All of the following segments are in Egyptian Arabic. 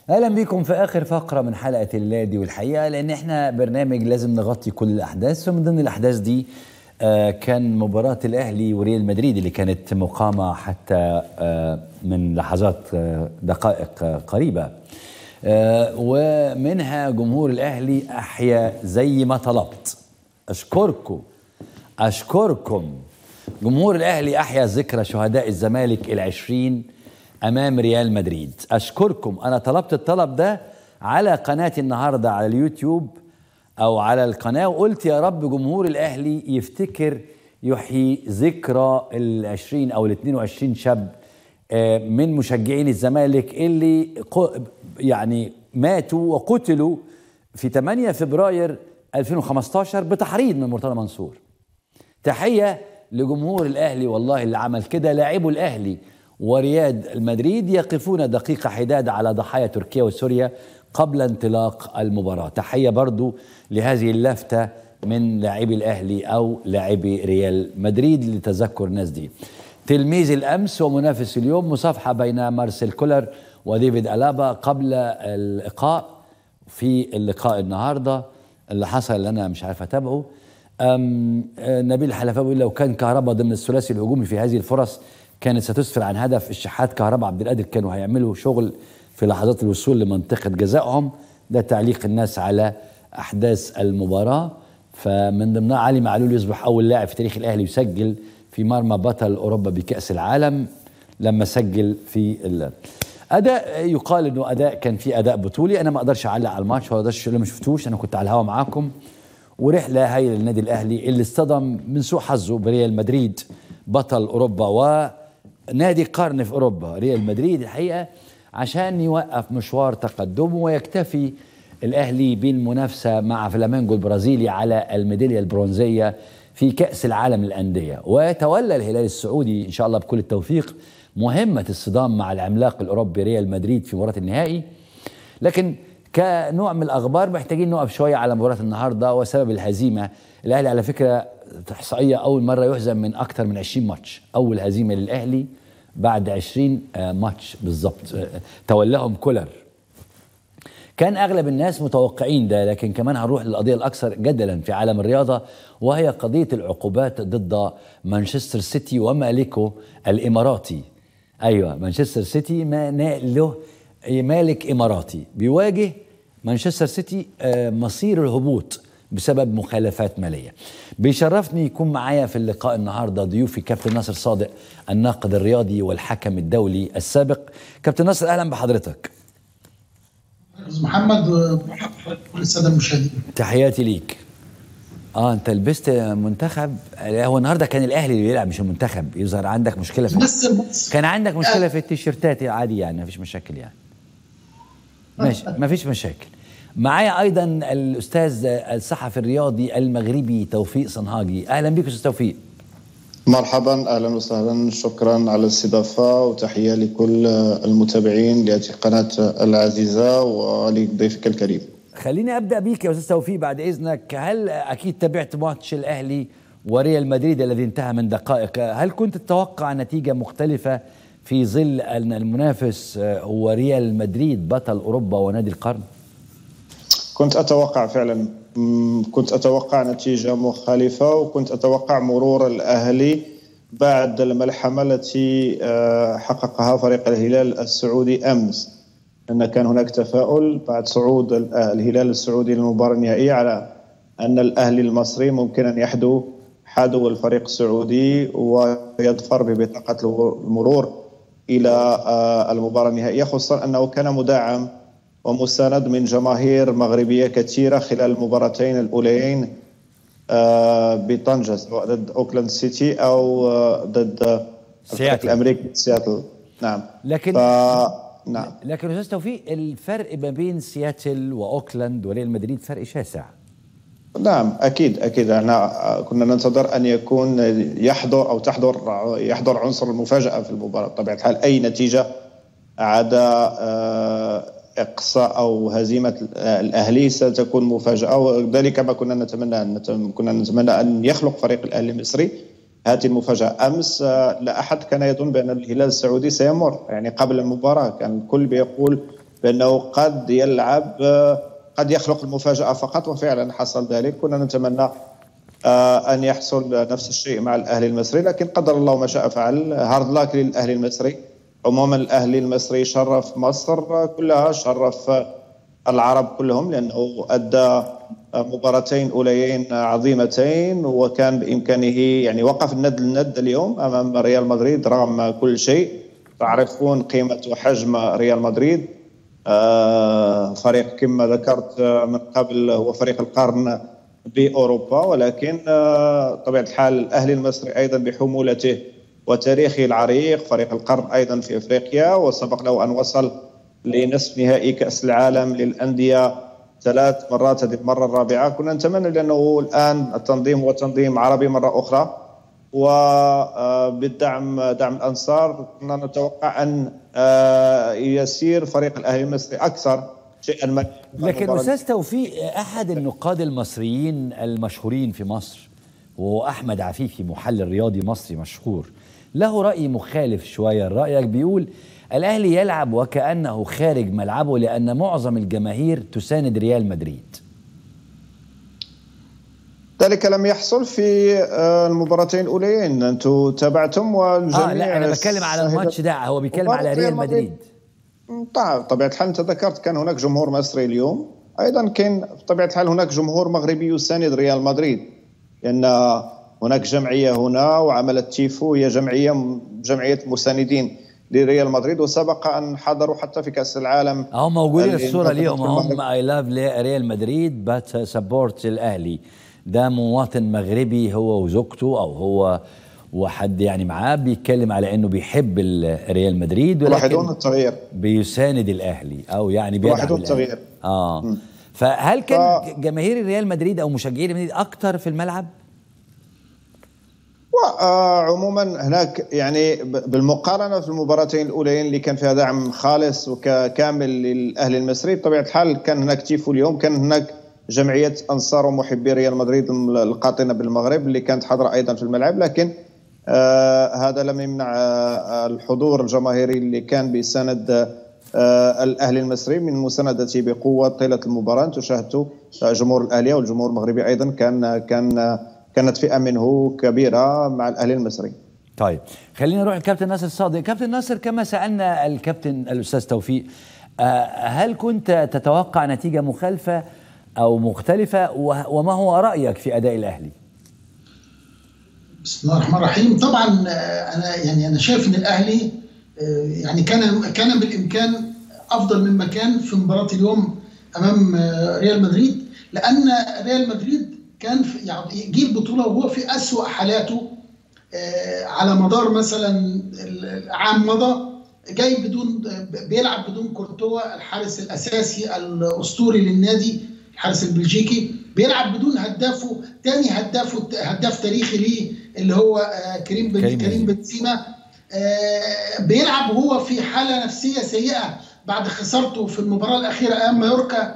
اهلا بيكم في اخر فقره من حلقه اللادي والحقيقه لان احنا برنامج لازم نغطي كل الاحداث فمن ضمن الاحداث دي آه كان مباراه الاهلي وريال مدريد اللي كانت مقامه حتى آه من لحظات آه دقائق قريبه ومنها جمهور الاهلي احيا زي ما طلبت اشكركم اشكركم جمهور الاهلي احيا ذكرى شهداء الزمالك العشرين امام ريال مدريد اشكركم انا طلبت الطلب ده على قناتي النهارده على اليوتيوب او على القناه وقلت يا رب جمهور الاهلي يفتكر يحيي ذكرى ال20 او ال22 شاب من مشجعين الزمالك اللي يعني ماتوا وقتلوا في 8 فبراير 2015 بتحريض من مرتضى منصور تحيه لجمهور الاهلي والله اللي عمل كده لاعبو الاهلي ورياد المدريد يقفون دقيقة حداد على ضحايا تركيا وسوريا قبل انطلاق المباراة تحية برضو لهذه اللفتة من لاعبي الأهلي أو لاعبي ريال مدريد لتذكر الناس دي تلميذ الأمس ومنافس اليوم مصافحة بين مارسيل كولر وديفيد ألابا قبل اللقاء في اللقاء النهاردة اللي حصل اللي أنا مش عارف أتابعه نبيل الحلفاوي بيقول لو كان كهربا ضمن الثلاثي الهجومي في هذه الفرص كانت ستسفر عن هدف الشحات كهرباء عبد القادر كانوا هيعملوا شغل في لحظات الوصول لمنطقة جزائهم ده تعليق الناس على أحداث المباراة فمن ضمنها علي معلول يصبح أول لاعب في تاريخ الأهلي يسجل في مرمى بطل أوروبا بكأس العالم لما سجل في ال... أداء يقال إنه أداء كان في أداء بطولي أنا ما أقدرش أعلق على الماتش ولا أقدرش اللي ما شفتوش أنا كنت على الهوا معاكم ورحلة هايلة للنادي الأهلي اللي اصطدم من سوء حظه بريال مدريد بطل أوروبا و نادي قرن في اوروبا ريال مدريد الحقيقه عشان يوقف مشوار تقدمه ويكتفي الاهلي بالمنافسه مع فلامينجو البرازيلي على الميداليه البرونزيه في كاس العالم للانديه ويتولى الهلال السعودي ان شاء الله بكل التوفيق مهمه الصدام مع العملاق الاوروبي ريال مدريد في مباراه النهائي لكن كنوع من الاخبار محتاجين نقف شويه على مباراه النهارده وسبب الهزيمه الاهلي على فكره احصائيه اول مره يهزم من اكثر من 20 ماتش اول هزيمه للاهلي بعد 20 ماتش بالظبط تولاهم كولر كان اغلب الناس متوقعين ده لكن كمان هنروح للقضيه الاكثر جدلا في عالم الرياضه وهي قضيه العقوبات ضد مانشستر سيتي ومالكه الاماراتي ايوه مانشستر سيتي ما له مالك اماراتي بيواجه مانشستر سيتي مصير الهبوط بسبب مخالفات ماليه. بيشرفني يكون معايا في اللقاء النهارده ضيوفي كابتن ناصر صادق الناقد الرياضي والحكم الدولي السابق. كابتن ناصر اهلا بحضرتك. استاذ محمد كل الساده المشاهدين. تحياتي ليك. اه انت لبست منتخب هو النهارده كان الاهلي اللي بيلعب مش المنتخب يظهر عندك مشكله في بس بس كان عندك مشكله في التيشيرتات عادي يعني مفيش مشاكل يعني. ماشي مفيش مشاكل. معايا ايضا الاستاذ الصحفي الرياضي المغربي توفيق صنهاجي اهلا بك استاض توفيق مرحبا اهلا وسهلا شكرا على الاستضافه وتحيه لكل المتابعين لهذه القناه العزيزه ولضيفك الكريم خليني ابدا بيك يا استاذ توفيق بعد اذنك هل اكيد تابعت ماتش الاهلي وريال مدريد الذي انتهى من دقائق هل كنت تتوقع نتيجه مختلفه في ظل ان المنافس هو ريال مدريد بطل اوروبا ونادي القرن كنت اتوقع فعلا كنت اتوقع نتيجه مخالفه وكنت اتوقع مرور الاهلي بعد الملحمه التي حققها فريق الهلال السعودي امس ان كان هناك تفاؤل بعد صعود الهلال السعودي للمباراه النهائيه على ان الاهلي المصري ممكن ان يحدو حدو الفريق السعودي ويظفر ببطاقه المرور الى المباراه النهائيه خصوصا انه كان مدعم ومساند من جماهير مغربيه كثيره خلال المباراتين الاوليين بطنجه سواء ضد اوكلاند سيتي او ضد سياتل الامريكي سياتل نعم لكن ف... نعم لكن استاذ توفيق الفرق ما بين سياتل واوكلاند وريال مدريد فرق شاسع نعم اكيد اكيد احنا كنا ننتظر ان يكون يحضر او تحضر يحضر عنصر المفاجاه في المباراه بطبيعه الحال اي نتيجه عدا اقصاء او هزيمه الاهلي ستكون مفاجاه وذلك ما كنا نتمنى ان كنا نتمنى ان يخلق فريق الاهلي المصري هذه المفاجاه امس لا احد كان يظن بان الهلال السعودي سيمر يعني قبل المباراه كان الكل بيقول بانه قد يلعب آه، قد يخلق المفاجاه فقط وفعلا حصل ذلك كنا نتمنى آه، ان يحصل نفس الشيء مع الاهلي المصري لكن قدر الله ما شاء فعل هارد لاك للاهلي المصري عموما الاهلي المصري شرف مصر كلها شرف العرب كلهم لانه ادى مباراتين اوليين عظيمتين وكان بامكانه يعني وقف الند للند اليوم امام ريال مدريد رغم كل شيء تعرفون قيمه وحجم ريال مدريد آه، فريق كما ذكرت من قبل هو فريق القرن باوروبا ولكن آه، طبيعه الحال الاهلي المصري ايضا بحمولته وتاريخه العريق فريق القرن ايضا في افريقيا وسبق له ان وصل لنصف نهائي كاس العالم للانديه ثلاث مرات هذه المره الرابعه كنا نتمنى لانه الان التنظيم هو تنظيم عربي مره اخرى وبالدعم دعم الانصار كنا نتوقع ان آه، يسير فريق الاهلي المصري اكثر شيئا ما لكن استاذ توفيق احد النقاد المصريين المشهورين في مصر وهو احمد عفيفي محلل رياضي مصري مشهور له راي مخالف شويه رايك بيقول الاهلي يلعب وكانه خارج ملعبه لان معظم الجماهير تساند ريال مدريد ذلك لم يحصل في آه، المباراتين الاوليين انتم تابعتم والجميع اه لا انا بتكلم على الماتش ده هو بيتكلم على ريال مدريد طبعا طبيعه الحال انت ذكرت كان هناك جمهور مصري اليوم ايضا كان بطبيعه الحال هناك جمهور مغربي يساند ريال مدريد لان هناك جمعيه هنا وعملت تيفو هي جمعيه جمعيه مساندين لريال مدريد وسبق ان حضروا حتى في كاس العالم هم موجودين الصوره اليوم هم اي لاف ريال مدريد بات سبورت الاهلي ده مواطن مغربي هو وزوجته او هو وحد يعني معاه بيتكلم على انه بيحب ريال مدريد ولكن التغيير بيساند الاهلي او يعني بيدعم التغيير اه م. فهل كان ف... جماهير ريال مدريد او مشجعي ريال مدريد اكتر في الملعب؟ وعموما هناك يعني بالمقارنه في المباراتين الاولين اللي كان فيها دعم خالص وكامل للاهلي المصري بطبيعه الحال كان هناك تيفو اليوم كان هناك جمعيه انصار ومحبي ريال مدريد القاطنه بالمغرب اللي كانت حاضره ايضا في الملعب لكن آه هذا لم يمنع آه الحضور الجماهيري اللي كان بسند آه الاهلي المصري من مساندته بقوه طيله المباراه انتم شاهدتوا جمهور الاهلي والجمهور المغربي ايضا كان كان كانت فئه منه كبيره مع الاهلي المصري طيب خلينا نروح للكابتن ناصر الصادق كابتن ناصر كما سالنا الكابتن الاستاذ توفيق آه، هل كنت تتوقع نتيجه مخالفه او مختلفه وما هو رايك في اداء الاهلي بسم الله الرحمن الرحيم طبعا آه، انا يعني انا شايف ان الاهلي آه، يعني كان كان بالامكان افضل مما كان في مباراه اليوم امام ريال مدريد لان ريال مدريد كان في يعني جه البطوله وهو في اسوء حالاته آه، على مدار مثلا العام مضى جاي بدون بيلعب بدون كورتوا الحارس الاساسي الاسطوري للنادي الحارس البلجيكي بيلعب بدون هدافه ثاني هدافه هداف تاريخي ليه اللي هو آه، كريم بن كريم بنزيما آه، بيلعب وهو في حاله نفسيه سيئه بعد خسارته في المباراه الاخيره امام مايوركا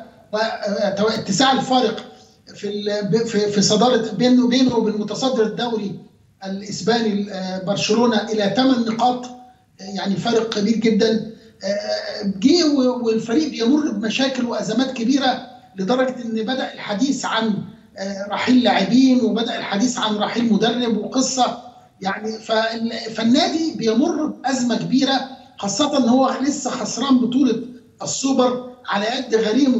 واتساع الفارق في في صداره بينه وبينه وبين متصدر الدوري الاسباني آه، برشلونه الى ثمان نقاط يعني فرق كبير جدا آه، جه والفريق بيمر بمشاكل وازمات كبيره لدرجه ان بدا الحديث عن آه، رحيل لاعبين وبدا الحديث عن رحيل مدرب وقصه يعني فالنادي بيمر بازمه كبيره خاصه ان هو لسه خسران بطوله السوبر على يد غريمه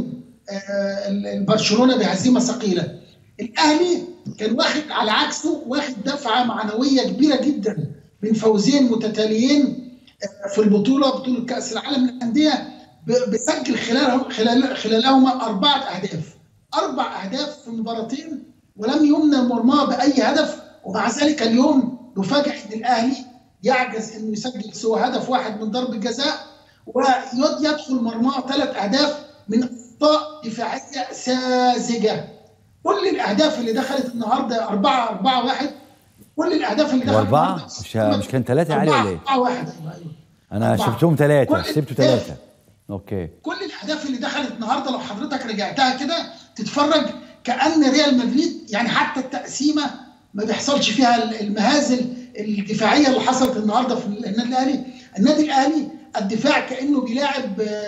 آه، برشلونه بهزيمه ثقيله الاهلي كان واخد على عكسه واخد دفعه معنويه كبيره جدا من فوزين متتاليين آه، في البطوله بطوله كاس العالم للانديه بسجل خلالهم خلال خلالهما اربعه اهداف اربع اهداف في مباراتين ولم يمنى مرماه باي هدف ومع ذلك اليوم نفاجئ ان الاهلي يعجز انه يسجل سوى هدف واحد من ضربه جزاء ويدخل مرماه ثلاث اهداف من اخطاء دفاعيه ساذجه كل الاهداف اللي دخلت النهارده 4 4 1 كل الاهداف اللي دخلت أربعة مش مش كان ثلاثة علي ولا ايه؟ 4 1 انا شفتهم ثلاثة سبته ثلاثة اوكي كل الاهداف اللي دخلت النهارده لو حضرتك رجعتها كده تتفرج كان ريال مدريد يعني حتى التقسيمه ما بيحصلش فيها المهازل الدفاعيه اللي حصلت النهارده في النادي الاهلي، النادي الاهلي الدفاع كانه بيلاعب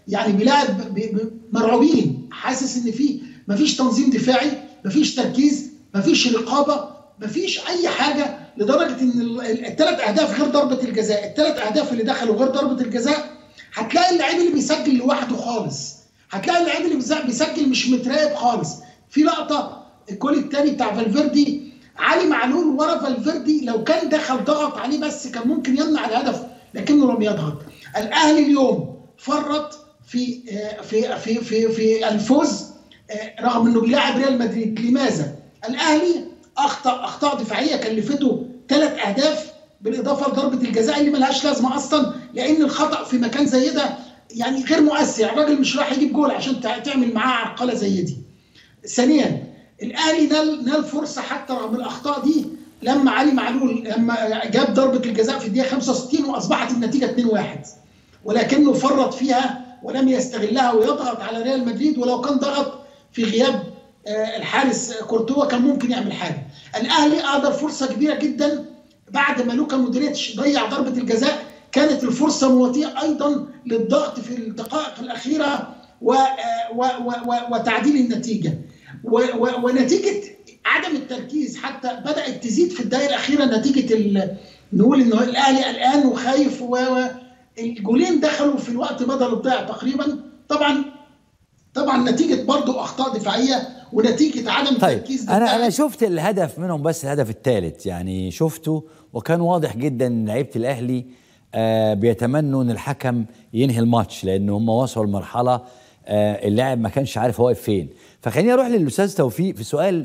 يعني بيلاعب ب- ب- مرعوبين حاسس ان في مفيش تنظيم دفاعي مفيش تركيز مفيش رقابه مفيش اي حاجه لدرجه ان الثلاث اهداف غير ضربه الجزاء الثلاث اهداف اللي دخلوا غير ضربه الجزاء هتلاقي اللعيب اللي بيسجل لوحده خالص هتلاقي اللعيب اللي بيسجل- بيسجل مش متراقب خالص في لقطه الجول الثاني بتاع فالفيردي علي معلول ورا فالفيردي لو كان دخل ضغط عليه بس كان ممكن يمنع الهدف لكنه لم يضغط الاهلي اليوم فرط في آه، في في في في الفوز آه، رغم انه بيلاعب ريال مدريد لماذا الاهلي اخطا اخطاء دفاعيه كلفته ثلاث اهداف بالاضافه لضربه الجزاء اللي ملهاش لازمه اصلا لان الخطا في مكان زي ده يعني غير مؤثر الراجل مش راح يجيب جول عشان تع- تعمل معاه عرقله زي دي ثانيا الاهلي نال نال فرصه حتى رغم الاخطاء دي لما علي معلول لما جاب ضربه الجزاء في الدقيقه 65 واصبحت النتيجه 2-1 ولكنه فرط فيها ولم يستغلها ويضغط على ريال مدريد ولو كان ضغط في غياب آه، الحارس كورتوا كان ممكن يعمل حاجه. الاهلي اهدر فرصه كبيره جدا بعد ما لوكا مودريتش ضيع ضربه الجزاء كانت الفرصه مواتيه ايضا للضغط في الدقائق الاخيره و و و و وتعديل النتيجه و و ونتيجه عدم التركيز حتى بدات تزيد في الدقائق الاخيره نتيجه ال- نقول ان الاهلي قلقان وخايف و و- الجولين دخلوا في الوقت بدل الضيع تقريبا طبعا طبعا نتيجه برضو اخطاء دفاعيه ونتيجه عدم طيب تركيز انا انا دفاعي. شفت الهدف منهم بس الهدف الثالث يعني شفته وكان واضح جدا ان لعيبه الاهلي آه بيتمنوا ان الحكم ينهي الماتش لان هم وصلوا لمرحله آه اللاعب ما كانش عارف هو واقف فين فخليني اروح للاستاذ توفيق في سؤال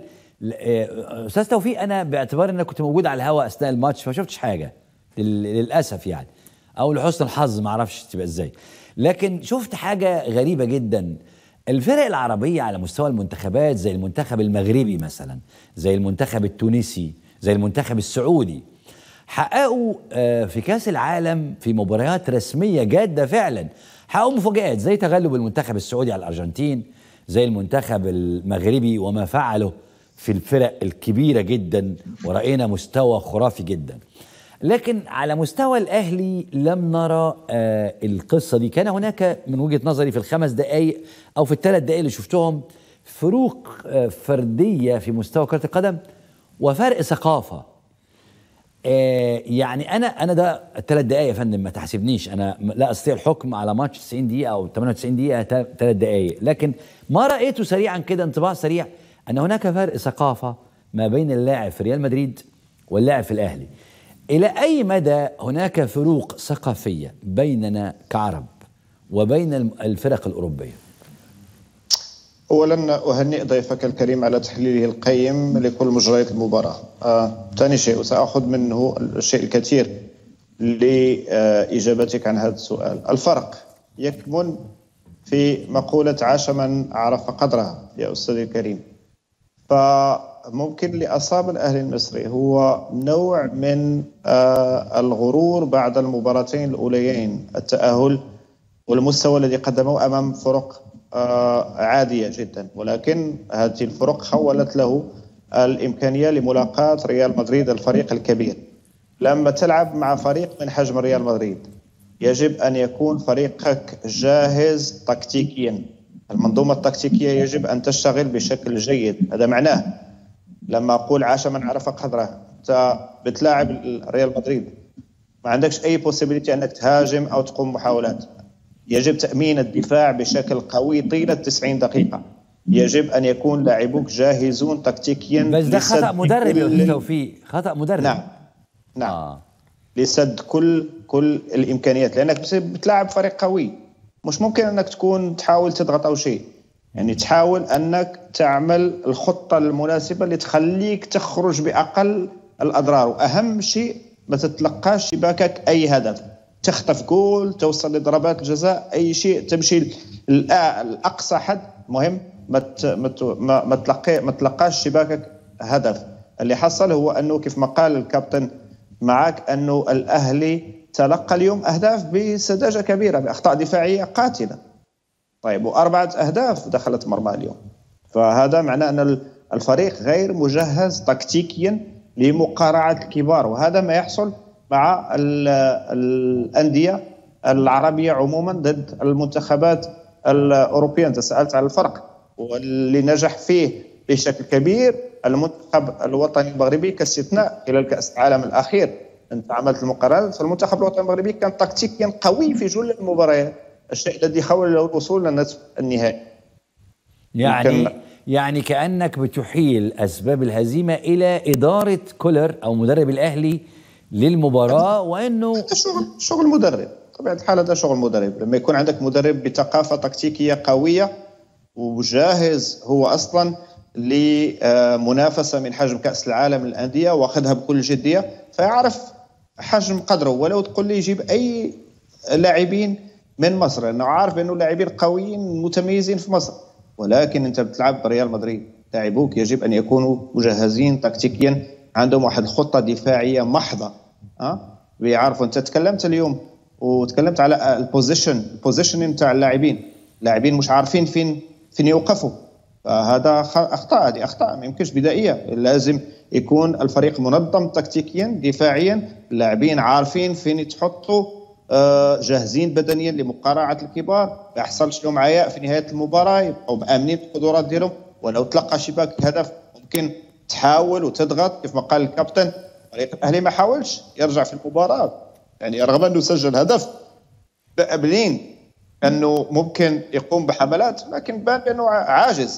آه، استاذ توفيق انا باعتبار ان انا كنت موجود على الهواء اثناء الماتش فما شفتش حاجه لل- للاسف يعني او لحسن الحظ ما اعرفش تبقى ازاي لكن شفت حاجه غريبه جدا الفرق العربيه على مستوى المنتخبات زي المنتخب المغربي مثلا زي المنتخب التونسي زي المنتخب السعودي حققوا آه، في كاس العالم في مباريات رسميه جاده فعلا حققوا مفاجآت زي تغلب المنتخب السعودي على الارجنتين زي المنتخب المغربي وما فعله في الفرق الكبيره جدا ورأينا مستوى خرافي جدا لكن على مستوى الاهلي لم نرى آه القصه دي كان هناك من وجهه نظري في الخمس دقائق او في الثلاث دقائق اللي شفتهم فروق آه فرديه في مستوى كره القدم وفرق ثقافه آه يعني انا انا ده الثلاث دقائق يا فندم ما تحسبنيش انا م- لا استطيع الحكم على ماتش 90 دقيقه او 98 دقيقه ثلاث دقائق لكن ما رايته سريعا كده انطباع سريع ان هناك فرق ثقافه ما بين اللاعب في ريال مدريد واللاعب في الاهلي الى اي مدى هناك فروق ثقافيه بيننا كعرب وبين الم- الفرق الاوروبيه اولا اهنئ ضيفك الكريم على تحليله القيم لكل مجريات المباراه آه، ثاني شيء وساخذ منه الشيء الكثير لاجابتك عن هذا السؤال الفرق يكمن في مقوله عاش من عرف قدرها يا استاذي الكريم فممكن اللي اصاب الاهلي المصري هو نوع من آه، الغرور بعد المباراتين الاوليين التاهل والمستوى الذي قدمه امام فرق آه، عاديه جدا ولكن هذه الفرق خولت له الامكانيه لملاقاه ريال مدريد الفريق الكبير لما تلعب مع فريق من حجم ريال مدريد يجب ان يكون فريقك جاهز تكتيكيا المنظومه التكتيكيه يجب ان تشتغل بشكل جيد هذا معناه لما اقول عاش من عرف قدره انت بتلاعب ريال مدريد ما عندكش اي بوسيبيليتي انك تهاجم او تقوم محاولات يجب تامين الدفاع بشكل قوي طيله 90 دقيقه يجب ان يكون لاعبوك جاهزون تكتيكيا بس ده خطا لسد مدرب يا كل- استاذ توفيق خطا مدرب نعم نعم آه. لسد كل كل الامكانيات لانك بت- بتلاعب فريق قوي مش ممكن انك تكون تحاول تضغط او شيء يعني تحاول انك تعمل الخطه المناسبه اللي تخليك تخرج باقل الاضرار واهم شيء ما تتلقاش شباكك اي هدف تخطف جول توصل لضربات الجزاء اي شيء تمشي الأ- الاقصى حد مهم ما ت- ما ت- ما ما تلقي ما تلقاش شباكك هدف اللي حصل هو انه كيف ما قال الكابتن معك انه الاهلي تلقى اليوم اهداف بسذاجه كبيره باخطاء دفاعيه قاتله طيب واربعه اهداف دخلت مرمى اليوم فهذا معناه ان الفريق غير مجهز تكتيكيا لمقارعه الكبار وهذا ما يحصل مع ال- الانديه العربيه عموما ضد المنتخبات الاوروبيه انت سالت على الفرق واللي نجح فيه بشكل كبير المنتخب الوطني المغربي كاستثناء خلال كاس العالم الاخير انت عملت المقارنات فالمنتخب الوطني المغربي كان تكتيكيا قوي في جل المباريات الشيء الذي خول له الوصول للنصف النهائي يعني يعني كانك بتحيل اسباب الهزيمه الى اداره كولر او مدرب الاهلي للمباراه وانه شغل شغل مدرب طبيعه الحال هذا شغل مدرب لما يكون عندك مدرب بثقافه تكتيكيه قويه وجاهز هو اصلا لمنافسه من حجم كاس العالم للانديه واخذها بكل جديه فيعرف حجم قدره ولو تقول لي يجيب اي لاعبين من مصر لانه عارف بانه لاعبين قويين متميزين في مصر ولكن انت بتلعب بريال مدريد لاعبوك يجب ان يكونوا مجهزين تكتيكيا عندهم واحد الخطه دفاعيه محضه ها أه؟ بيعرفوا انت تكلمت اليوم وتكلمت على البوزيشن البوزيشن نتاع اللاعبين اللاعبين مش عارفين فين فين يوقفوا فهذا اخطاء هذه اخطاء ما يمكنش بدائيه لازم يكون الفريق منظم تكتيكيا دفاعيا اللاعبين عارفين فين يتحطوا آه، جاهزين بدنيا لمقارعه الكبار ما يحصلش لهم عياء في نهايه المباراه يبقوا مامنين بالقدرات ديالهم ولو تلقى شباك الهدف ممكن تحاول وتضغط كيف ما قال الكابتن الفريق الاهلي ما حاولش يرجع في المباراه يعني رغم انه سجل هدف قبلين انه ممكن يقوم بحملات لكن بان بانه عاجز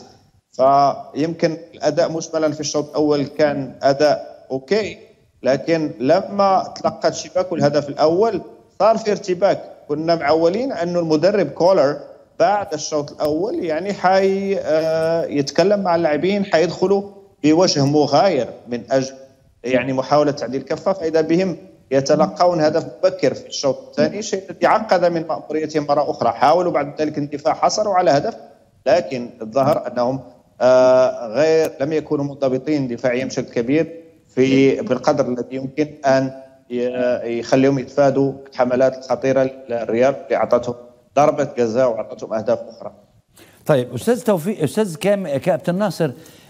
فيمكن الاداء مجملا في الشوط الاول كان اداء اوكي لكن لما تلقت شباك الهدف الاول صار في ارتباك كنا معولين انه المدرب كولر بعد الشوط الاول يعني حي آه، يتكلم مع اللاعبين حيدخلوا بوجه مغاير من اجل يعني محاوله تعديل كفه فاذا بهم يتلقون هدف مبكر في الشوط الثاني شيء الذي عقد من مأموريتهم مره اخرى حاولوا بعد ذلك الاندفاع حصلوا على هدف لكن الظاهر انهم آه، غير لم يكونوا منضبطين دفاعيا بشكل كبير في بالقدر الذي يمكن ان يخليهم يتفادوا الحملات الخطيره للريال اللي اعطتهم ضربه جزاء واعطتهم اهداف اخرى. طيب استاذ توفيق استاذ كام كابتن ناصر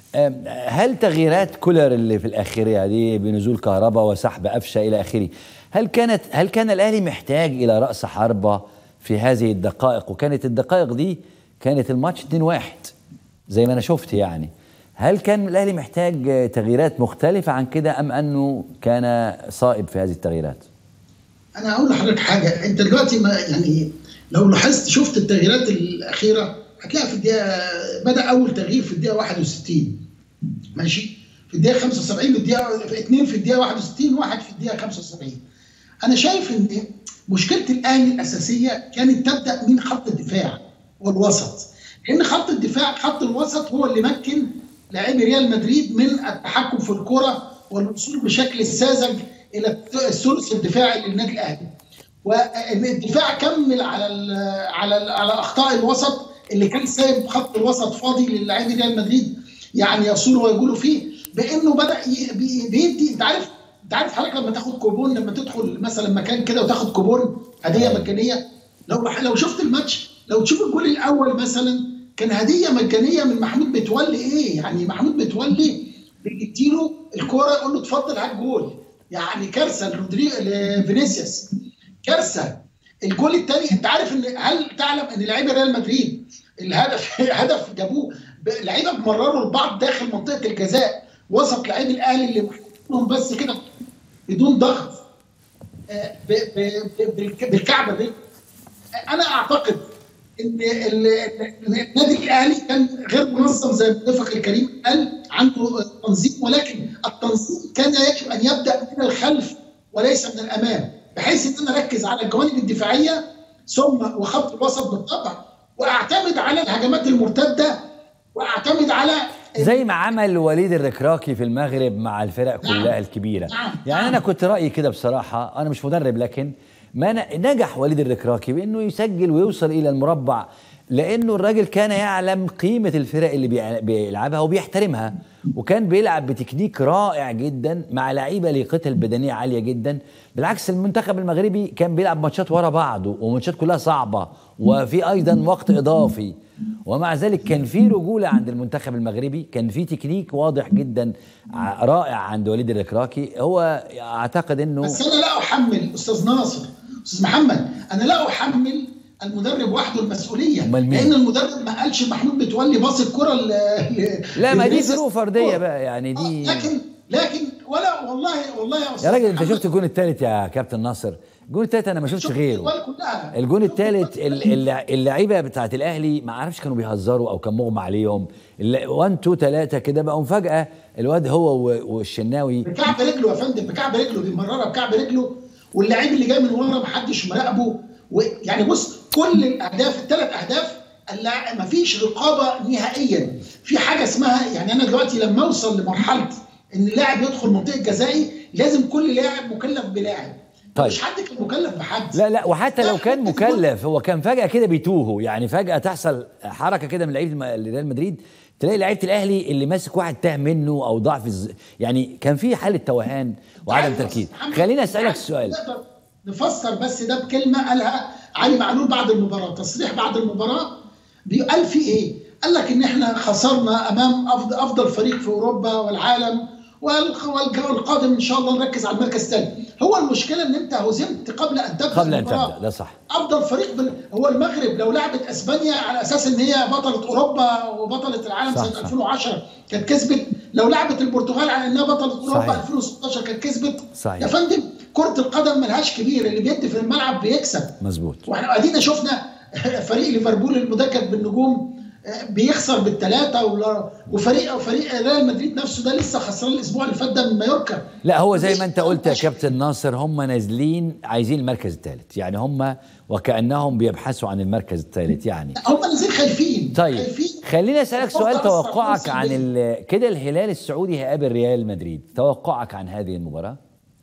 هل تغييرات كولر اللي في الاخيره هذه بنزول كهرباء وسحب قفشه الى اخره هل كانت هل كان الاهلي محتاج الى راس حربه في هذه الدقائق وكانت الدقائق دي كانت الماتش 2-1 زي ما انا شفت يعني هل كان الاهلي محتاج تغييرات مختلفه عن كده ام انه كان صائب في هذه التغييرات انا اقول لحضرتك حاجه انت دلوقتي ما يعني لو لاحظت شفت التغييرات الاخيره هتلاقي في الدقيقه بدا اول تغيير في الدقيقه 61 ماشي في الدقيقه 75 للدقيقه اثنين في الدقيقه 61 واحد في الدقيقه 75 انا شايف ان مشكله الاهلي الاساسيه كانت تبدا من خط الدفاع والوسط لان خط الدفاع خط الوسط هو اللي مكن لاعبي ريال مدريد من التحكم في الكره والوصول بشكل ساذج الى الثلث الدفاعي للنادي الاهلي والدفاع كمل على ال على ال على اخطاء الوسط اللي كان سايب خط الوسط فاضي للاعبي ريال مدريد يعني يصولوا ويقولوا فيه بانه بدا بيدي انت عارف انت عارف حضرتك لما تاخد كوبون لما تدخل مثلا مكان كده وتاخد كوبون هديه مجانيه لو لو شفت الماتش لو تشوف الجول الاول مثلا كان هديه مجانيه من محمود متولي ايه يعني محمود متولي بيديله الكوره يقول له اتفضل هات جول يعني كارثه لرودريجو لفينيسيوس كارثه الجول الثاني انت عارف ان هل تعلم ان لعيبه ريال مدريد الهدف هدف جابوه لعيبه بمرروا البعض داخل منطقه الجزاء وسط لعيب الاهلي اللي محطوطهم بس كده بدون ضغط آه، بالكعبه دي انا اعتقد ان النادي الاهلي كان غير منظم زي ما اتفق الكريم قال عنده تنظيم ولكن التنظيم كان يجب ان يبدا من الخلف وليس من الامام بحيث ان انا اركز على الجوانب الدفاعيه ثم وخط الوسط بالطبع واعتمد على الهجمات المرتده واعتمد على زي ما عمل وليد الركراكي في المغرب مع الفرق نعم. كلها الكبيره نعم. يعني نعم. انا كنت رايي كده بصراحه انا مش مدرب لكن ما نجح وليد الركراكي بانه يسجل ويوصل الى المربع لانه الراجل كان يعلم قيمه الفرق اللي بيلعبها وبيحترمها وكان بيلعب بتكنيك رائع جدا مع لعيبه لياقتها البدنيه عاليه جدا بالعكس المنتخب المغربي كان بيلعب ماتشات ورا بعض وماتشات كلها صعبه وفي ايضا وقت اضافي ومع ذلك كان في رجوله عند المنتخب المغربي كان في تكنيك واضح جدا رائع عند وليد الركراكي هو اعتقد انه بس انا لا احمل استاذ ناصر استاذ محمد انا لا احمل المدرب وحده المسؤوليه أمال مين؟ لان المدرب ما قالش محمود متولي باص الكره ل... ل... لا ما دي للناس. ظروف فرديه آه. بقى يعني آه، دي لكن لكن ولا والله والله يا استاذ يا راجل انت محمد، شفت الجون الثالث يا كابتن ناصر الجون الثالث انا ما شفتش شفت غيره الأجوال كلها. الجون شفت الثالث الأجوال. اللعيبه بتاعت الاهلي ما اعرفش كانوا بيهزروا او كان مغمى عليهم 1 2 3 كده بقوا فجاه الواد هو و- والشناوي بكعب رجله يا فندم بكعب رجله بيمررها بكعب رجله واللعيب اللي جاي من ورا محدش مراقبه ويعني بص كل الاهداف الثلاث اهداف اللاعب مفيش رقابه نهائيا في حاجه اسمها يعني انا دلوقتي لما اوصل لمرحله ان اللاعب يدخل منطقه جزائي لازم كل لاعب مكلف بلاعب طيب. مش حد كان مكلف بحد لا لا وحتى لو كان مكلف هو كان فجأة كده بيتوهوا يعني فجأة تحصل حركة كده من لعيبة الم- ريال مدريد تلاقي لعيبة الأهلي اللي ماسك واحد تاه منه أو ضعف في الز... يعني كان في حالة توهان وعدم عارف يا تركيز أستاذ محمد، خليني أسألك عارف السؤال نقدر نفسر بس ده بكلمه قالها علي معلول بعد المباراه تصريح بعد المباراه قال في ايه؟ قال لك ان احنا خسرنا امام افضل افضل فريق في اوروبا والعالم والق- والج- والقادم ان شاء الله نركز على المركز الثاني هو المشكله ان انت هزمت قبل ان تبدا قبل أن المباراة. تبدأ ده صح افضل فريق بال... هو المغرب لو لعبت اسبانيا على اساس ان هي بطله اوروبا وبطله العالم صح، سنه صح. 2010 كانت كسبت لو لعبت البرتغال على انها بطله اوروبا صحيح. 2016 كانت كسبت صحيح. يا فندم كره القدم ملهاش كبير اللي بيدي في الملعب بيكسب مظبوط واحنا ادينا شفنا فريق ليفربول المدكك بالنجوم آه، بيخسر بالثلاثه ولا- وفريق فريق ريال مدريد نفسه ده لسه خسران الاسبوع اللي فات ده من مايوركا لا هو زي ما انت قلت يا مش- كابتن ناصر هم نازلين عايزين المركز الثالث يعني هم وكأنهم بيبحثوا عن المركز الثالث يعني هم نازلين خايفين طيب خايفين خليني اسالك سؤال بفكر توقعك أصلاً عن نفسي ال- كده الهلال السعودي هيقابل ريال مدريد توقعك عن هذه المباراه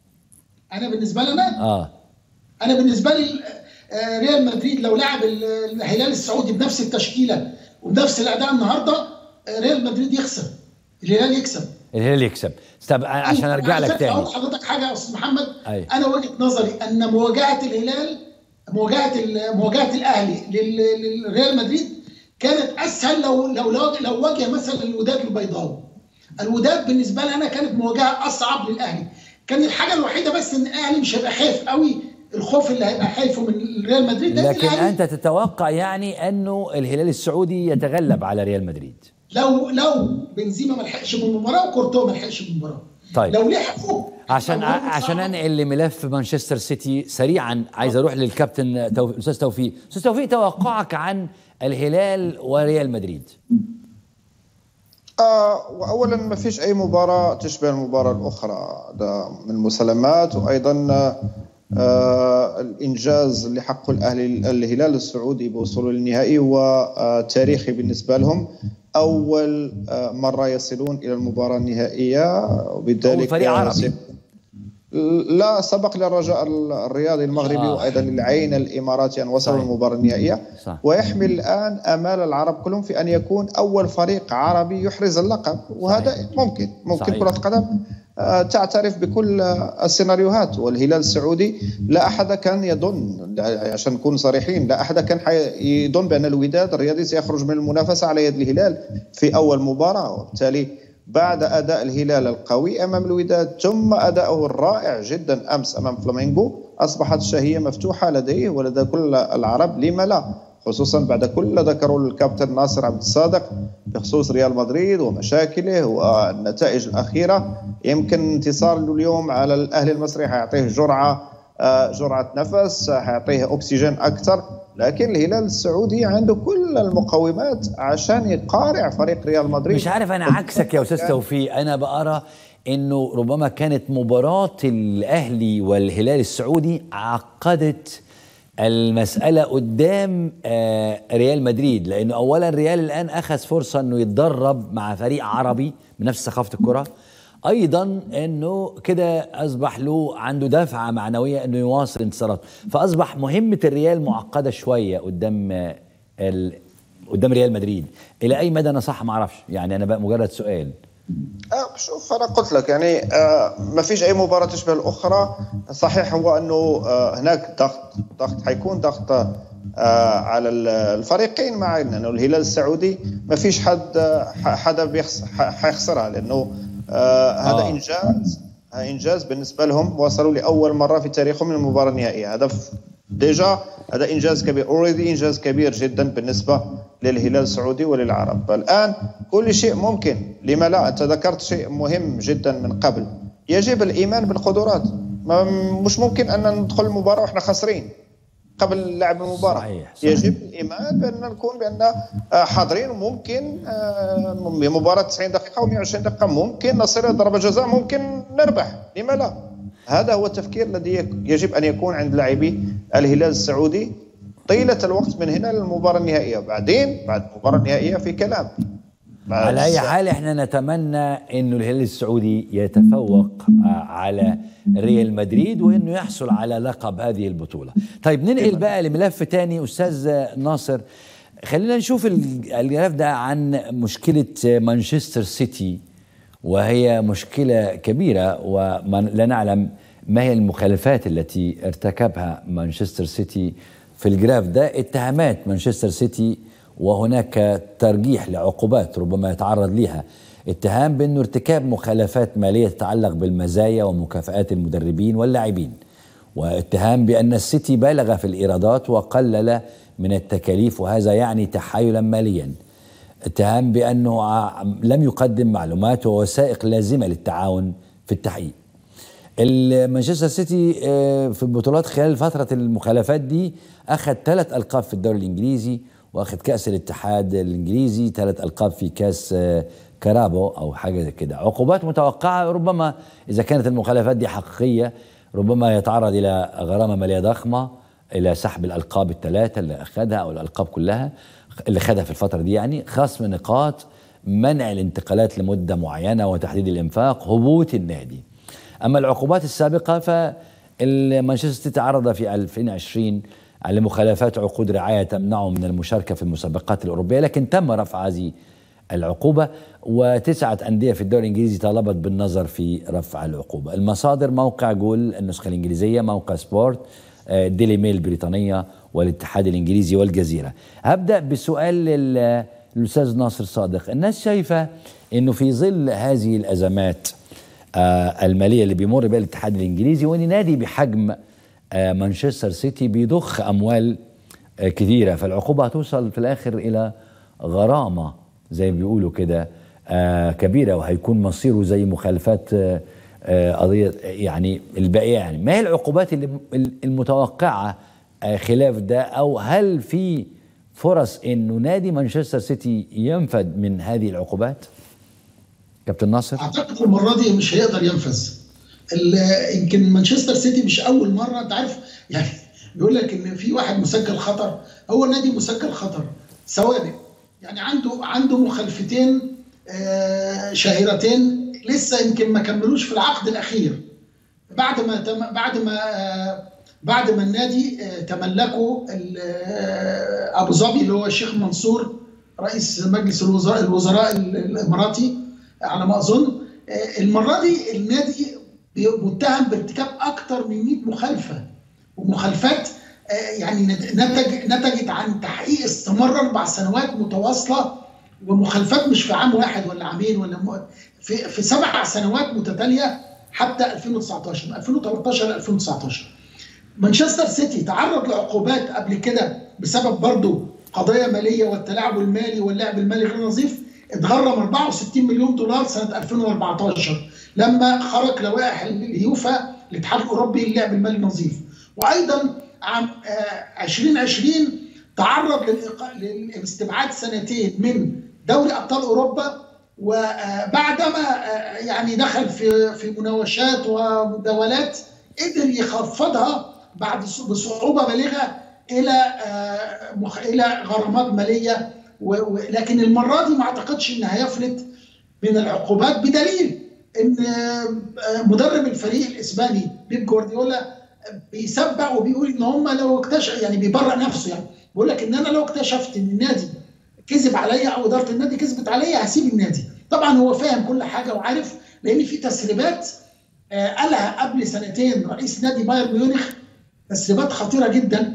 انا بالنسبه لنا اه انا بالنسبه لي آه، ريال مدريد لو لعب ال- الهلال السعودي بنفس التشكيله وبنفس الاداء النهارده آه، ريال مدريد يخسر الهلال يكسب الهلال يكسب طب عشان أيوة، ارجع على لك فكرة تاني اقول لحضرتك حاجه يا استاذ محمد أيوة. انا وجهه نظري ان مواجهه الهلال مواجهه ال- مواجهه الاهلي لل- للريال مدريد كانت اسهل لو لو لو, لو واجه مثلا الوداد البيضاوي الوداد بالنسبه لي انا كانت مواجهه اصعب للاهلي كان الحاجه الوحيده بس ان الاهلي مش هيبقى خايف قوي الخوف اللي هيبقى خايفه من ريال مدريد لأن لكن الأهلي انت تتوقع يعني انه الهلال السعودي يتغلب على ريال مدريد لو لو بنزيما ما لحقش من المباراه وكورتوا ما لحقش من المباراه طيب. لو لحقوا عشان لو هم عشان صعب- انقل لملف مانشستر سيتي سريعا عايز اروح للكابتن توفيق استاذ توفيق استاذ توفيق توقعك عن الهلال وريال مدريد آه واولا ما فيش اي مباراه تشبه المباراه الاخرى هذا من المسلمات وايضا آه الانجاز اللي حقه الاهلي الهلال السعودي بوصوله للنهائي هو آه تاريخي بالنسبه لهم اول آه مره يصلون الى المباراه النهائيه وبالتالي أول فريق عربي. سيكون- لا سبق للرجاء الرياضي المغربي آه. آه. وايضا للعين الاماراتي ان وصلوا صحيح. المباراه النهائيه صح. ويحمل الان امال العرب كلهم في ان يكون اول فريق عربي يحرز اللقب وهذا صحيح. ممكن ممكن صحيح. كره القدم آه، تعترف بكل آه، السيناريوهات والهلال السعودي لا احد كان يظن عشان نكون صريحين لا احد كان حي- يظن بان الوداد الرياضي سيخرج من المنافسه على يد الهلال في اول مباراه وبالتالي بعد اداء الهلال القوي امام الوداد ثم اداؤه الرائع جدا امس امام فلامينغو اصبحت الشهيه مفتوحه لديه ولدى كل العرب لما لا خصوصا بعد كل ذكروا الكابتن ناصر عبد الصادق بخصوص ريال مدريد ومشاكله والنتائج الاخيره يمكن انتصار اليوم على الاهلي المصري حيعطيه جرعه آه، جرعه نفس حيعطيه اكسجين اكثر لكن الهلال السعودي عنده كل المقومات عشان يقارع فريق ريال مدريد مش عارف انا عكسك يا استاذ توفيق انا بقرا انه ربما كانت مباراه الاهلي والهلال السعودي عقدت المسألة قدام آه، ريال مدريد لأنه أولا ريال الآن أخذ فرصة أنه يتدرب مع فريق عربي بنفس ثقافة الكرة أيضا أنه كده أصبح له عنده دفعة معنوية أنه يواصل انتصارات فأصبح مهمة الريال معقدة شوية قدام آه، ال... قدام ريال مدريد إلى أي مدى أنا صح ما أعرفش يعني أنا بقى مجرد سؤال آه، شوف انا قلت لك يعني آه، ما فيش اي مباراه تشبه الاخرى صحيح هو انه آه، هناك ضغط ضغط حيكون ضغط آه، على ال- الفريقين معا لانه الهلال السعودي ما فيش حد آه، ح- حدا بيخس- ح- حيخسرها لانه آه، هذا آه. انجاز انجاز بالنسبه لهم وصلوا لاول مره في تاريخهم للمباراه النهائيه هذا ف- ديجا هذا انجاز كبير اوريدي انجاز كبير جدا بالنسبه للهلال السعودي وللعرب الان كل شيء ممكن لما لا انت ذكرت شيء مهم جدا من قبل يجب الايمان بالقدرات مش ممكن ان ندخل المباراه واحنا خاسرين قبل لعب المباراه صحيح صحيح. يجب الايمان بان نكون بان آه، حاضرين وممكن آه، مباراه 90 دقيقه و 120 دقيقه ممكن نصل الى ضربه جزاء ممكن نربح لما لا هذا هو التفكير الذي يجب ان يكون عند لاعبي الهلال السعودي طيله الوقت من هنا للمباراه النهائيه بعدين بعد المباراه النهائيه في كلام على اي حال احنا نتمنى انه الهلال السعودي يتفوق آه، على ريال مدريد وانه يحصل على لقب هذه البطوله. طيب ننقل بقى لملف تاني استاذ ناصر خلينا نشوف الملف ده عن مشكله مانشستر سيتي وهي مشكله كبيره ولا نعلم ما هي المخالفات التي ارتكبها مانشستر سيتي في الجراف ده اتهامات مانشستر سيتي وهناك ترجيح لعقوبات ربما يتعرض لها اتهام بانه ارتكاب مخالفات ماليه تتعلق بالمزايا ومكافآت المدربين واللاعبين واتهام بان السيتي بالغ في الايرادات وقلل من التكاليف وهذا يعني تحايلا ماليا اتهام بانه لم يقدم معلومات ووثائق لازمه للتعاون في التحقيق مانشستر سيتي آه، في البطولات خلال فتره المخالفات دي اخذ ثلاث القاب في الدوري الانجليزي واخذ كاس الاتحاد الانجليزي ثلاث القاب في كاس آه، كرابو او حاجه زي كده عقوبات متوقعه ربما اذا كانت المخالفات دي حقيقيه ربما يتعرض الى غرامه ماليه ضخمه الى سحب الالقاب الثلاثه اللي اخذها او الالقاب كلها اللي خدها في الفتره دي يعني خصم نقاط منع الانتقالات لمده معينه وتحديد الانفاق هبوط النادي اما العقوبات السابقه فمانشستر تعرض في 2020 على مخالفات عقود رعايه تمنعه من المشاركه في المسابقات الاوروبيه لكن تم رفع هذه العقوبة وتسعة أندية في الدوري الإنجليزي طالبت بالنظر في رفع العقوبة المصادر موقع جول النسخة الإنجليزية موقع سبورت آه، ديلي ميل البريطانية والاتحاد الإنجليزي والجزيرة هبدأ بسؤال للأستاذ ناصر صادق الناس شايفة أنه في ظل هذه الأزمات آه، المالية اللي بيمر بها الاتحاد الإنجليزي وأن نادي بحجم آه، مانشستر سيتي بيضخ أموال كثيرة فالعقوبة هتوصل في الآخر إلى غرامة زي ما بيقولوا كده آه كبيره وهيكون مصيره زي مخالفات آه, آه، قضيه يعني الباقيه يعني ما هي العقوبات اللي المتوقعه آه خلاف ده او هل في فرص انه نادي مانشستر سيتي ينفذ من هذه العقوبات؟ كابتن ناصر اعتقد المره دي مش هيقدر ينفذ يمكن مانشستر سيتي مش اول مره انت عارف يعني بيقول لك ان في واحد مسجل خطر هو نادي مسجل خطر سوابق يعني عنده عنده مخالفتين آه، شهيرتين لسه يمكن ما كملوش في العقد الاخير بعد ما بعد ما آه، بعد ما النادي آه، تملكه ابو ظبي اللي هو الشيخ منصور رئيس مجلس الوزراء الوزراء الاماراتي على ما اظن المره دي النادي متهم بارتكاب اكثر من 100 مخالفه ومخالفات يعني نتج نتجت عن تحقيق استمر اربع سنوات متواصله ومخالفات مش في عام واحد ولا عامين ولا في في سبع سنوات متتاليه حتى 2019 من 2013 ل 2019 مانشستر سيتي تعرض لعقوبات قبل كده بسبب برضه قضايا ماليه والتلاعب المالي واللعب المالي غير نظيف اتغرم 64 مليون دولار سنه 2014 لما خرج لوائح اليوفا الاتحاد الاوروبي للعب المالي النظيف وايضا عام 2020 آه، تعرض لاستبعاد سنتين من دوري ابطال اوروبا وبعدما آه، يعني دخل في في مناوشات ومداولات قدر يخفضها بعد بصعوبه بالغه الى آه، الى غرامات ماليه لكن المره دي ما اعتقدش ان هيفلت من العقوبات بدليل ان مدرب الفريق الاسباني بيب جوارديولا بيسبق وبيقول ان هم لو اكتشف يعني بيبرأ نفسه يعني بيقول لك ان انا لو اكتشفت ان النادي كذب عليا او اداره النادي كذبت عليا هسيب النادي طبعا هو فاهم كل حاجه وعارف لان في تسريبات آه، قالها قبل سنتين رئيس نادي بايرن ميونخ تسريبات خطيره جدا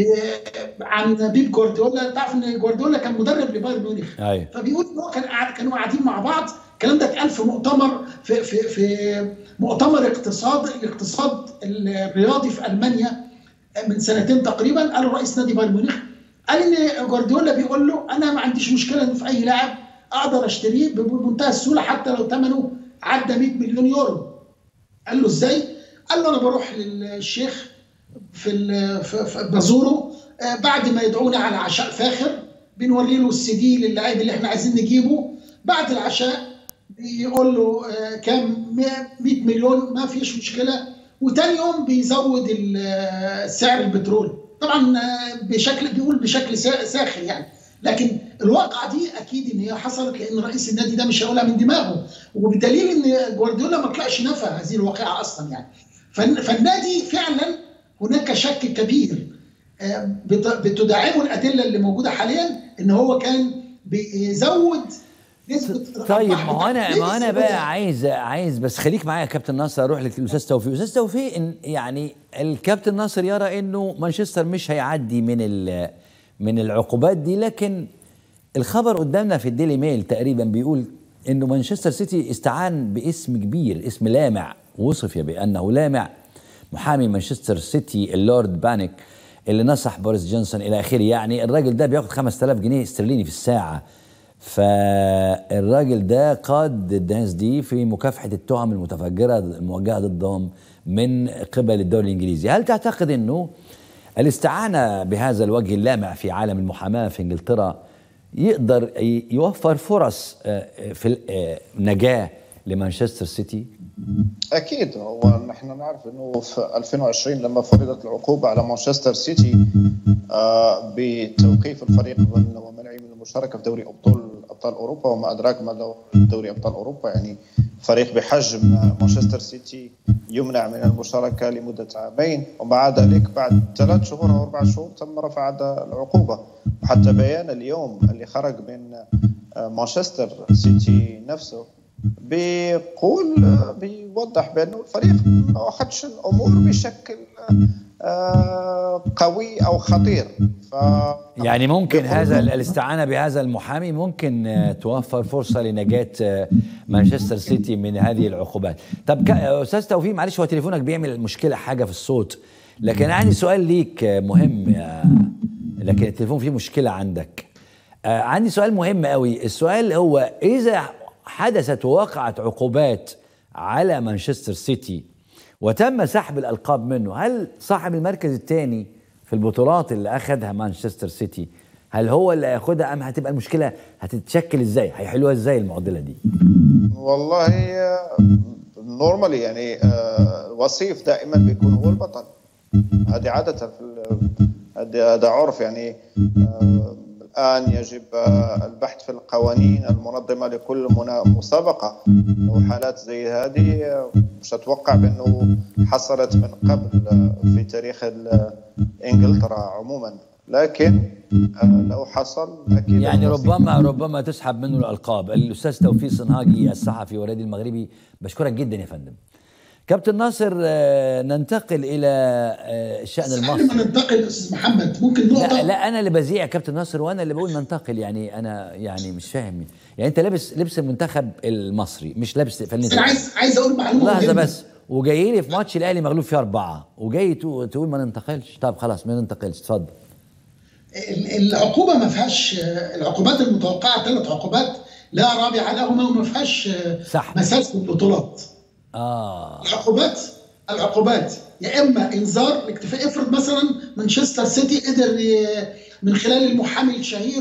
عن بيب جوارديولا تعرف ان جوارديولا كان مدرب لبايرن ميونخ أيوة. فبيقول ان هو كان كانوا قاعدين مع بعض الكلام ده اتقال في مؤتمر في في في مؤتمر اقتصاد الاقتصاد الرياضي في المانيا من سنتين تقريبا قال رئيس نادي بايرن ميونخ قال ان جوارديولا بيقول له انا ما عنديش مشكله ان في اي لاعب اقدر اشتريه بمنتهى السهوله حتى لو ثمنه عدى 100 مليون يورو قال له ازاي؟ قال له انا بروح للشيخ في, في, في بزوره بعد ما يدعونا على عشاء فاخر بنوري له السي دي للاعب اللي احنا عايزين نجيبه بعد العشاء بيقول له كام 100 مليون ما فيش مشكله وتاني يوم بيزود سعر البترول طبعا بشكل بيقول بشكل ساخر يعني لكن الواقعه دي اكيد ان هي حصلت لان رئيس النادي ده مش هيقولها من دماغه وبدليل ان جوارديولا ما طلعش نفى هذه الواقعه اصلا يعني فالنادي فعلا هناك شك كبير بتدعمه الادله اللي موجوده حاليا ان هو كان بيزود نسبه طيب ما هو انا ما انا بقى عايز عايز بس خليك معايا يا كابتن ناصر اروح لك للاستاذ توفيق استاذ توفيق إن يعني الكابتن ناصر يرى انه مانشستر مش هيعدي من من العقوبات دي لكن الخبر قدامنا في الديلي ميل تقريبا بيقول انه مانشستر سيتي استعان باسم كبير اسم لامع وصف بانه لامع محامي مانشستر سيتي اللورد بانك اللي نصح بوريس جونسون الى اخره يعني الراجل ده بياخد 5000 جنيه استرليني في الساعه فالراجل ده قاد الناس دي في مكافحه التهم المتفجره الموجهه ضدهم من قبل الدوري الانجليزي هل تعتقد انه الاستعانه بهذا الوجه اللامع في عالم المحاماه في انجلترا يقدر يوفر فرص في النجاه لمانشستر سيتي اكيد هو نحن نعرف انه في 2020 لما فرضت العقوبه على مانشستر سيتي بتوقيف الفريق ومنعه من المشاركه في دوري ابطال ابطال اوروبا وما ادراك ما دوري ابطال اوروبا يعني فريق بحجم مانشستر سيتي يمنع من المشاركه لمده عامين ومع ذلك بعد ثلاث شهور او اربع شهور تم رفع العقوبه وحتى بيان اليوم اللي خرج من مانشستر سيتي نفسه بيقول بيوضح بانه الفريق ما اخذش الامور بشكل قوي او خطير ف يعني ممكن هذا الاستعانه بهذا المحامي ممكن توفر فرصه لنجاه مانشستر سيتي من هذه العقوبات طب استاذ توفيق معلش هو تليفونك بيعمل مشكله حاجه في الصوت لكن عندي سؤال ليك مهم لكن التليفون فيه مشكله عندك عندي سؤال مهم قوي السؤال هو اذا حدثت ووقعت عقوبات على مانشستر سيتي وتم سحب الالقاب منه هل صاحب المركز الثاني في البطولات اللي اخذها مانشستر سيتي هل هو اللي هياخدها ام هتبقى المشكله هتتشكل ازاي هيحلوها ازاي المعضله دي والله نورمالي يعني الوصيف دائما بيكون هو البطل هذه عاده في هذا عرف يعني الآن يجب البحث في القوانين المنظمة لكل مسابقة وحالات زي هذه مش أتوقع بأنه حصلت من قبل في تاريخ إنجلترا عموما لكن لو حصل أكيد يعني ربما ربما تسحب منه الألقاب الأستاذ توفيق صنهاجي الصحفي والرياضي المغربي بشكرك جدا يا فندم كابتن ناصر ننتقل الى الشان المصري ما ننتقل استاذ محمد ممكن نقطه لا, لا انا اللي بذيع يا كابتن ناصر وانا اللي بقول ننتقل يعني انا يعني مش فاهم يعني انت لابس لبس المنتخب المصري مش لابس فنيت انا عايز عايز اقول معلومه لحظه بس وجاي لي في ماتش الاهلي مغلوب فيه اربعه وجاي تقول ما ننتقلش طب خلاص ما ننتقلش اتفضل العقوبه ما فيهاش العقوبات المتوقعه ثلاث عقوبات لا رابع لهما وما فيهاش مساس البطولات اه العقوبات العقوبات يا اما انذار الاكتفاء افرض مثلا مانشستر سيتي قدر من خلال المحامي الشهير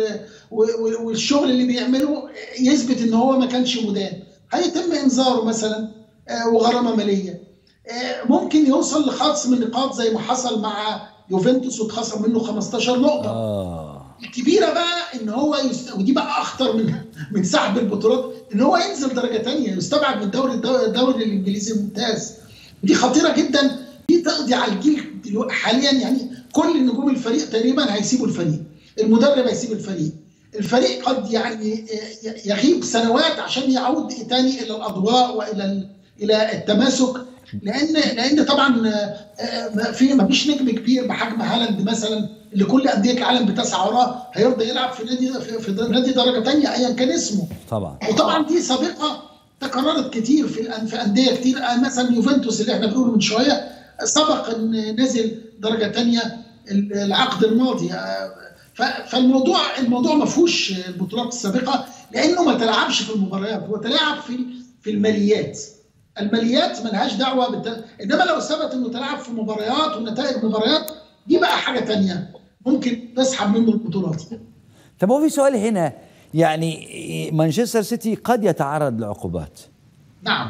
والشغل اللي بيعمله يثبت ان هو ما كانش مدان هيتم انذاره مثلا وغرامه ماليه ممكن يوصل لخصم النقاط زي ما حصل مع يوفنتوس واتخصم منه 15 نقطه آه. الكبيره بقى ان هو يست... ودي بقى اخطر من من سحب البطولات ان هو ينزل درجه ثانيه يستبعد من الدوري الدوري الانجليزي الممتاز ودي خطيره جدا دي تقضي على الجيل حاليا يعني كل نجوم الفريق تقريبا هيسيبوا الفريق المدرب هيسيب الفريق الفريق قد يعني يغيب سنوات عشان يعود تاني الى الاضواء والى الى التماسك لان لان طبعا في ما فيش نجم كبير بحجم هالاند مثلا اللي كل انديه العالم بتسعى وراه هيرضى يلعب في نادي في, في نادي درجه ثانيه ايا كان اسمه طبعا وطبعا دي سابقه تكررت كتير في في انديه كتير مثلا يوفنتوس اللي احنا بنقوله من شويه سبق ان نزل درجه ثانيه العقد الماضي فالموضوع الموضوع ما فيهوش البطولات السابقه لانه ما تلعبش في المباريات هو تلاعب في في الماليات الماليات ملهاش دعوه بالت... انما لو ثبت انه تلعب في مباريات ونتائج مباريات دي بقى حاجه ثانيه ممكن تسحب منه البطولات طب هو في سؤال هنا يعني مانشستر سيتي قد يتعرض لعقوبات نعم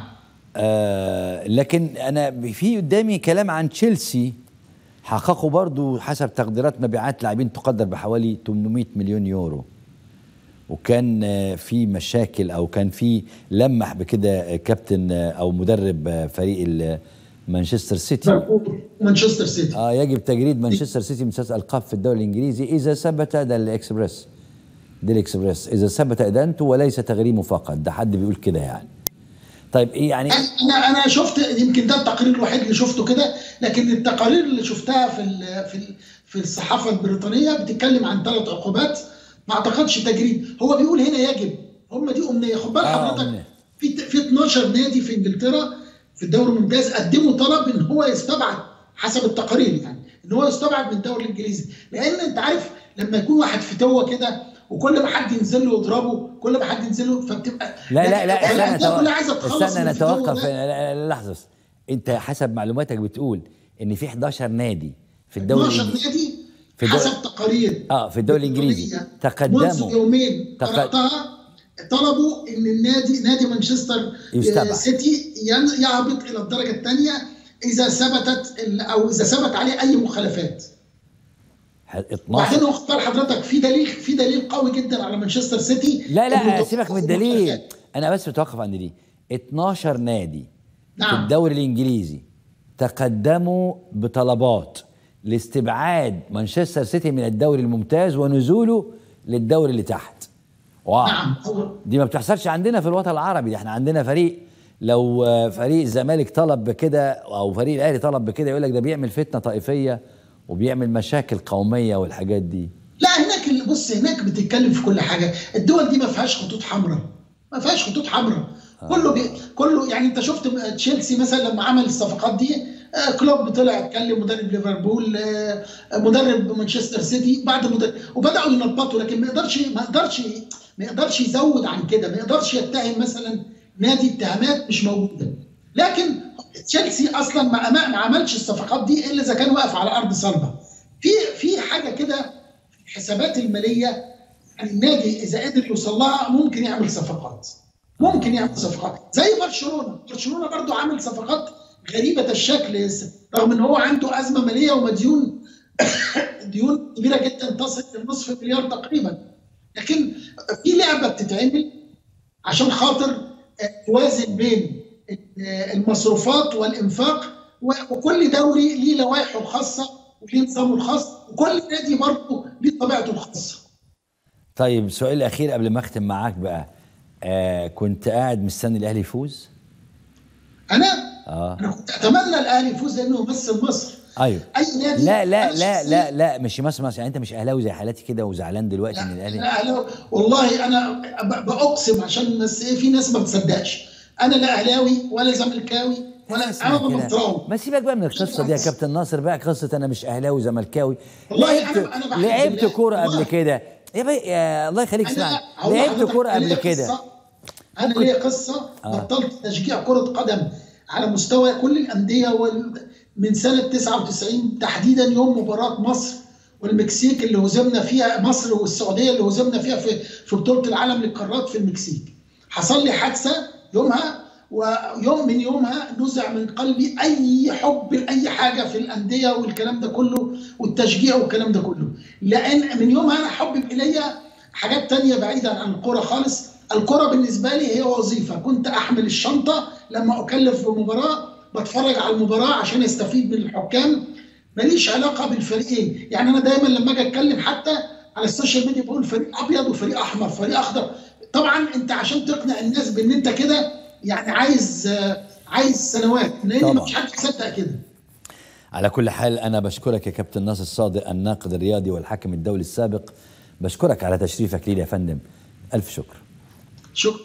آه لكن انا في قدامي كلام عن تشيلسي حققوا برضو حسب تقديرات مبيعات لاعبين تقدر بحوالي 800 مليون يورو وكان في مشاكل او كان في لمح بكده كابتن او مدرب فريق مانشستر سيتي مانشستر سيتي اه يجب تجريد مانشستر سيتي من ثلاث القاب في الدوري الانجليزي اذا ثبت ده الاكسبريس دي الاكسبريس اذا ثبت ادانته وليس تغريمه فقط ده حد بيقول كده يعني طيب ايه يعني انا انا شفت يمكن ده التقرير الوحيد اللي شفته كده لكن التقارير اللي شفتها في ال في ال في الصحافه البريطانيه بتتكلم عن ثلاث عقوبات ما اعتقدش تجريد هو بيقول هنا يجب هم دي امنيه خد بال آه، حضرتك أمنية. في في 12 نادي في انجلترا في الدوري الممتاز قدموا طلب ان هو يستبعد حسب التقارير يعني ان هو يستبعد من الدوري الانجليزي لان انت عارف لما يكون واحد فتوه كده وكل ما حد ينزل له يضربه كل ما حد ينزل له فبتبقى لا لا لا استنى الأندية كلها عايزه تخلص استنى من الفتوة نتوقف ده. لا- لا- لا، لحظه بس. انت حسب معلوماتك بتقول ان في 11 نادي في الدوري 12 الإنجليزي نادي في الدوري- حسب تقارير اه في الدوري الانجليزي منذ تقدموا يومين تق- قراتها طلبوا ان النادي نادي مانشستر يستبعد. آه، سيتي ين- يهبط الى الدرجه الثانيه اذا ثبتت ال- او اذا ثبت عليه اي مخالفات ح- 12 وبعدين واخد بال حضرتك في دليل في دليل قوي جدا على مانشستر سيتي لا لا إنه سيبك من توقف الدليل المخالفات. انا بس بتوقف عند دي 12 نادي في نعم. الدوري الانجليزي تقدموا بطلبات لاستبعاد مانشستر سيتي من الدوري الممتاز ونزوله للدوري اللي تحت واو نعم هو دي ما بتحصلش عندنا في الوطن العربي دي احنا عندنا فريق لو آه، فريق الزمالك طلب بكده او فريق الاهلي طلب بكده يقول لك ده بيعمل فتنه طائفيه وبيعمل مشاكل قوميه والحاجات دي لا هناك ال- بص هناك بتتكلم في كل حاجه الدول دي ما فيهاش خطوط حمراء ما فيهاش خطوط حمراء كله بي... كله يعني انت شفت م- تشيلسي مثلا لما عمل الصفقات دي آه، كلوب طلع اتكلم مدرب ليفربول آه، مدرب مانشستر سيتي بعد مدرب وبداوا ينبطوا لكن ما يقدرش ما يقدرش ما يقدرش يزود عن كده ما يقدرش يتهم مثلا نادي اتهامات مش موجوده لكن تشيلسي اصلا ما ما ما عملش الصفقات دي الا اذا كان واقف على ارض صلبه في في حاجه كده الحسابات الماليه يعني النادي اذا قدر يوصل لها ممكن يعمل صفقات ممكن يعمل صفقات زي برشلونه برشلونه برضو عامل صفقات غريبه الشكل رغم ان هو عنده ازمه ماليه ومديون ديون كبيره جدا تصل لنصف مليار تقريبا لكن في لعبه بتتعمل عشان خاطر توازن بين المصروفات والانفاق وكل دوري ليه لوائحه الخاصه وليه نظامه الخاص وكل نادي برضه ليه طبيعته الخاصه طيب سؤال اخير قبل ما اختم معاك بقى آه كنت قاعد مستني الاهلي يفوز انا اه انا كنت اتمنى الاهلي يفوز لانه يمثل مصر ايوه اي نادي لا لا أنا لا شخصياً- لا لا مش مصر مصر يعني انت مش اهلاوي زي حالاتي كده وزعلان دلوقتي من لا الاهلي لا والله انا ب- باقسم عشان بس ايه في ناس ما بتصدقش انا لا اهلاوي ولا زملكاوي ولا اسمع انا كده. مصراوي ما سيبك بقى من القصه دي يا كابتن ناصر بقى قصه انا مش اهلاوي زملكاوي والله لعبت أنا- أنا بحب لعبت الله. كوره قبل والله. كده يا بي يا الله يخليك أنا اسمعني هقول لعبت لحضرتك كوره أنا قبل ليا كده قصة- انا ليا قصه بطلت تشجيع كره قدم على مستوى كل الانديه وال... من سنه 99 تحديدا يوم مباراه مصر والمكسيك اللي هزمنا فيها مصر والسعوديه اللي هزمنا فيها في في بطوله العالم للقارات في المكسيك حصل لي حادثه يومها ويوم من يومها نزع من قلبي اي حب لاي حاجه في الانديه والكلام ده كله والتشجيع والكلام ده كله لان من يومها انا حبب الي حاجات تانية بعيدا عن الكرة خالص الكرة بالنسبة لي هي وظيفة كنت أحمل الشنطة لما أكلف بمباراة بتفرج على المباراة عشان استفيد من الحكام ماليش علاقة بالفريقين يعني أنا دايما لما أجي أتكلم حتى على السوشيال ميديا بقول فريق أبيض وفريق أحمر فريق أخضر طبعا أنت عشان تقنع الناس بأن أنت كده يعني عايز آه، عايز سنوات لأن طبعاً. مفيش حد يصدق كده على كل حال انا بشكرك يا كابتن ناصر صادق الناقد الرياضي والحكم الدولي السابق بشكرك على تشريفك لي يا فندم الف شكر شكرا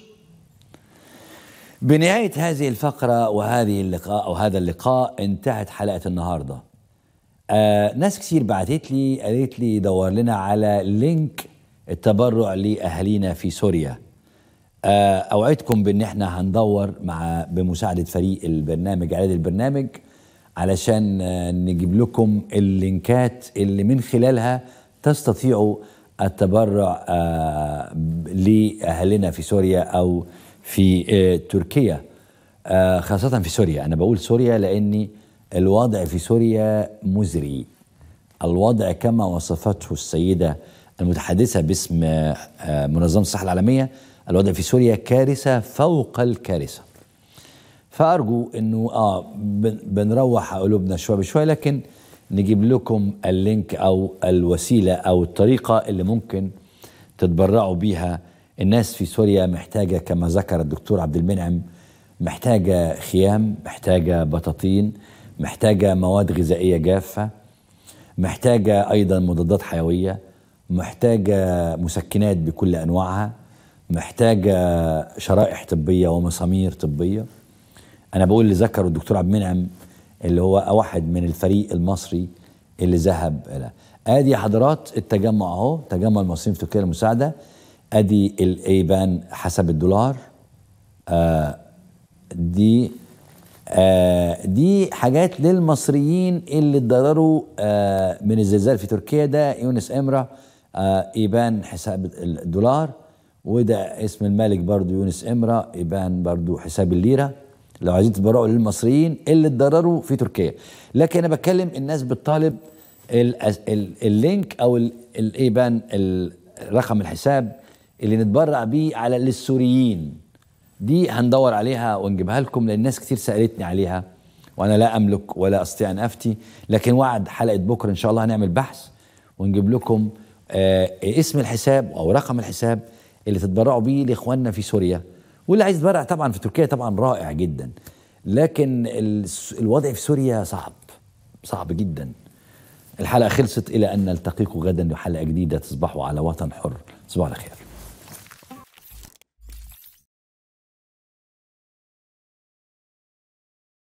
بنهاية هذه الفقرة وهذه اللقاء أو هذا اللقاء انتهت حلقة النهاردة آه ناس كتير بعتت لي قالت لي دور لنا على لينك التبرع لاهالينا في سوريا آه اوعدكم بان احنا هندور مع بمساعده فريق البرنامج اعداد البرنامج علشان آه نجيب لكم اللينكات اللي من خلالها تستطيعوا التبرع آه لاهالينا في سوريا او في آه تركيا آه خاصه في سوريا انا بقول سوريا لاني الوضع في سوريا مزري الوضع كما وصفته السيدة المتحدثة باسم آه، منظمة الصحة العالمية الوضع في سوريا كارثة فوق الكارثة فأرجو أنه آه بن- بنروح قلوبنا شوية بشوية لكن نجيب لكم اللينك أو الوسيلة أو الطريقة اللي ممكن تتبرعوا بيها الناس في سوريا محتاجة كما ذكر الدكتور عبد المنعم محتاجة خيام محتاجة بطاطين محتاجة مواد غذائية جافة محتاجة أيضا مضادات حيوية محتاجة مسكنات بكل أنواعها محتاجة شرائح طبية ومسامير طبية أنا بقول اللي ذكره الدكتور عبد المنعم اللي هو واحد من الفريق المصري اللي ذهب إلى ادي يا حضرات التجمع اهو تجمع المصريين في تركيا للمساعده ادي الايبان حسب الدولار آه دي آه دي حاجات للمصريين اللي اتضرروا آه من الزلزال في تركيا ده يونس امرا آه ايبان حساب الدولار وده اسم الملك برضو يونس امرا ايبان برضو حساب الليره لو عايزين تتبرعوا للمصريين اللي اتضرروا في تركيا لكن انا بتكلم الناس بتطالب ال- ال- اللينك او ال- الايبان ال- رقم الحساب اللي نتبرع بيه على للسوريين دي هندور عليها ونجيبها لكم لان ناس كتير سالتني عليها وانا لا املك ولا استطيع ان افتي لكن وعد حلقه بكره ان شاء الله هنعمل بحث ونجيب لكم آه اسم الحساب او رقم الحساب اللي تتبرعوا بيه لاخواننا في سوريا واللي عايز يتبرع طبعا في تركيا طبعا رائع جدا لكن الس- الوضع في سوريا صعب صعب جدا الحلقه خلصت الى ان نلتقيكم غدا بحلقه جديده تصبحوا على وطن حر تصبحوا على خير